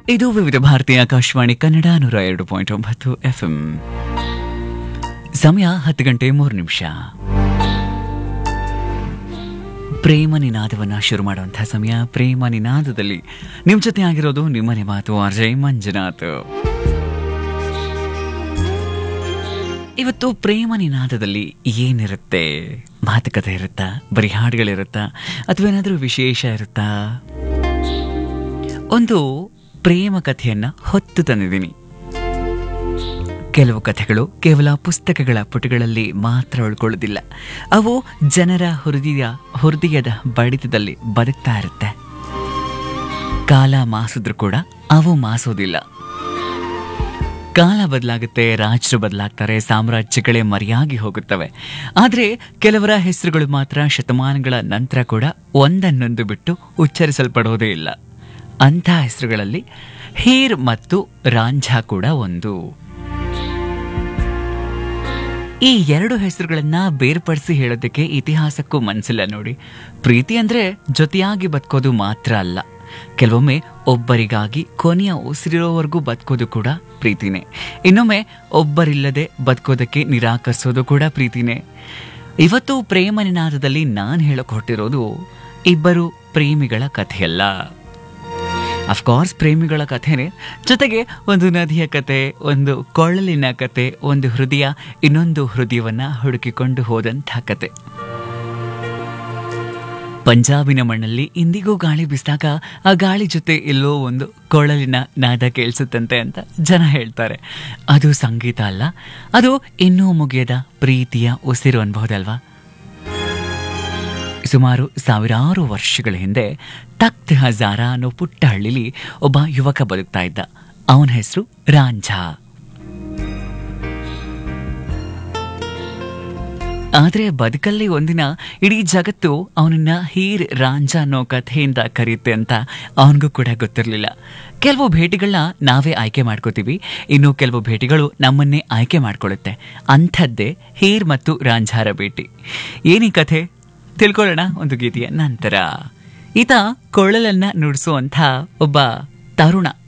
ಇದು ವಿವಿಧ ಭಾರತೀಯ ಆಕಾಶವಾಣಿ ಕನ್ನಡ ನೂರ ಎರಡು ಪಾಯಿಂಟ್ ಒಂಬತ್ತು ಎಫ್ಎಂ ಸಮಯ ಹತ್ತು ಗಂಟೆ ಮೂರು ನಿಮಿಷ ಪ್ರೇಮ ನಿನಾದವನ್ನ ಶುರು ಮಾಡುವಂತಹ ಸಮಯ ಪ್ರೇಮ ನಿನಾದದಲ್ಲಿ ನಿಮ್ ಜೊತೆ ಆಗಿರೋದು ನಿಮ್ಮನೆ ಮಾತು ಅಜಯ್ ಮಂಜುನಾಥ್ ಇವತ್ತು ಪ್ರೇಮ ನಿನಾದದಲ್ಲಿ ಏನಿರುತ್ತೆ ಮಾತುಕತೆ ಇರುತ್ತಾ ಬರೀ ಹಾಡುಗಳಿರುತ್ತಾ ಅಥವಾ ಏನಾದರೂ ವಿಶೇಷ ಇರುತ್ತಾ ಒಂದು ಪ್ರೇಮ ಕಥೆಯನ್ನ ಹೊತ್ತು ತಂದಿದ್ದೀನಿ ಕೆಲವು ಕಥೆಗಳು ಕೇವಲ ಪುಸ್ತಕಗಳ ಪುಟಗಳಲ್ಲಿ ಮಾತ್ರ ಉಳ್ಕೊಳ್ಳೋದಿಲ್ಲ ಅವು ಜನರ ಹೃದಯ ಹೃದಯದ ಬಡಿತದಲ್ಲಿ ಬದುಕ್ತಾ ಇರುತ್ತೆ ಕಾಲ ಮಾಸಿದ್ರು ಕೂಡ ಅವು ಮಾಸೋದಿಲ್ಲ ಕಾಲ ಬದಲಾಗುತ್ತೆ ರಾಜರು ಬದಲಾಗ್ತಾರೆ ಸಾಮ್ರಾಜ್ಯಗಳೇ ಮರೆಯಾಗಿ ಹೋಗುತ್ತವೆ ಆದರೆ ಕೆಲವರ ಹೆಸರುಗಳು ಮಾತ್ರ ಶತಮಾನಗಳ ನಂತರ ಕೂಡ ಒಂದನ್ನೊಂದು ಬಿಟ್ಟು ಉಚ್ಚರಿಸಲ್ಪಡೋದೇ ಇಲ್ಲ ಅಂಥ ಹೆಸರುಗಳಲ್ಲಿ ಹೀರ್ ಮತ್ತು ರಾಂಝಾ ಕೂಡ ಒಂದು ಈ ಎರಡು ಹೆಸರುಗಳನ್ನ ಬೇರ್ಪಡಿಸಿ ಹೇಳೋದಕ್ಕೆ ಇತಿಹಾಸಕ್ಕೂ ಮನಸ್ಸಿಲ್ಲ ನೋಡಿ ಪ್ರೀತಿ ಅಂದ್ರೆ ಜೊತೆಯಾಗಿ ಬದುಕೋದು ಮಾತ್ರ ಅಲ್ಲ ಕೆಲವೊಮ್ಮೆ ಒಬ್ಬರಿಗಾಗಿ ಕೊನೆಯ ಉಸಿರಿರೋವರೆಗೂ ಬದುಕೋದು ಕೂಡ ಪ್ರೀತಿನೇ ಇನ್ನೊಮ್ಮೆ ಒಬ್ಬರಿಲ್ಲದೆ ಬದುಕೋದಕ್ಕೆ ನಿರಾಕರಿಸೋದು ಕೂಡ ಪ್ರೀತಿನೇ ಇವತ್ತು ಪ್ರೇಮ ನಿನಾದದಲ್ಲಿ ನಾನು ಹೇಳಕ್ ಹೊರಟಿರೋದು ಇಬ್ಬರು ಪ್ರೇಮಿಗಳ ಕಥೆಯಲ್ಲ ಅಫ್ಕೋರ್ಸ್ ಪ್ರೇಮಿಗಳ ಕಥೆನೇ ಜೊತೆಗೆ ಒಂದು ನದಿಯ ಕತೆ ಒಂದು ಕೊಳ್ಳಲಿನ ಕತೆ ಒಂದು ಹೃದಯ ಇನ್ನೊಂದು ಹೃದಯವನ್ನ ಹುಡುಕಿಕೊಂಡು ಹೋದಂಥ ಕತೆ ಪಂಜಾಬಿನ ಮಣ್ಣಲ್ಲಿ ಇಂದಿಗೂ ಗಾಳಿ ಬೀಸಿದಾಗ ಆ ಗಾಳಿ ಜೊತೆ ಎಲ್ಲೋ ಒಂದು ಕೊಳಲಿನ ನಾದ ಕೇಳಿಸುತ್ತಂತೆ ಅಂತ ಜನ ಹೇಳ್ತಾರೆ ಅದು ಸಂಗೀತ ಅಲ್ಲ ಅದು ಇನ್ನೂ ಮುಗಿಯದ ಪ್ರೀತಿಯ ಉಸಿರು ಅನ್ಬಹುದಲ್ವಾ ಸುಮಾರು ಸಾವಿರಾರು ವರ್ಷಗಳ ಹಿಂದೆ ತಖ್ತ್ ಹಜಾರ ಅನ್ನೋ ಪುಟ್ಟ ಹಳ್ಳಿಲಿ ಒಬ್ಬ ಯುವಕ ಬದುಕ್ತಾ ಇದ್ದ ಅವನ ಹೆಸರು ರಾಂಝಾ ಆದ್ರೆ ಬದುಕಲ್ಲಿ ಒಂದಿನ ಇಡೀ ಜಗತ್ತು ಅವನನ್ನ ಹೀರ್ ರಾಂಜಾ ಅನ್ನೋ ಕಥೆಯಿಂದ ಕರೆಯುತ್ತೆ ಅಂತ ಅವನಿಗೂ ಕೂಡ ಗೊತ್ತಿರಲಿಲ್ಲ ಕೆಲವು ಭೇಟಿಗಳನ್ನ ನಾವೇ ಆಯ್ಕೆ ಮಾಡ್ಕೋತೀವಿ ಇನ್ನು ಕೆಲವು ಭೇಟಿಗಳು ನಮ್ಮನ್ನೇ ಆಯ್ಕೆ ಮಾಡ್ಕೊಳ್ಳುತ್ತೆ ಅಂಥದ್ದೇ ಹೀರ್ ಮತ್ತು ರಾಂಝಾರ ಭೇಟಿ ಏನೀ ಕಥೆ ತಿಳ್ಕೊಳ್ಳೋಣ ಒಂದು ಗೀತೆಯ ನಂತರ ಈತ ಕೊಳಲನ್ನ ನುಡಿಸುವಂಥ ಒಬ್ಬ ತರುಣ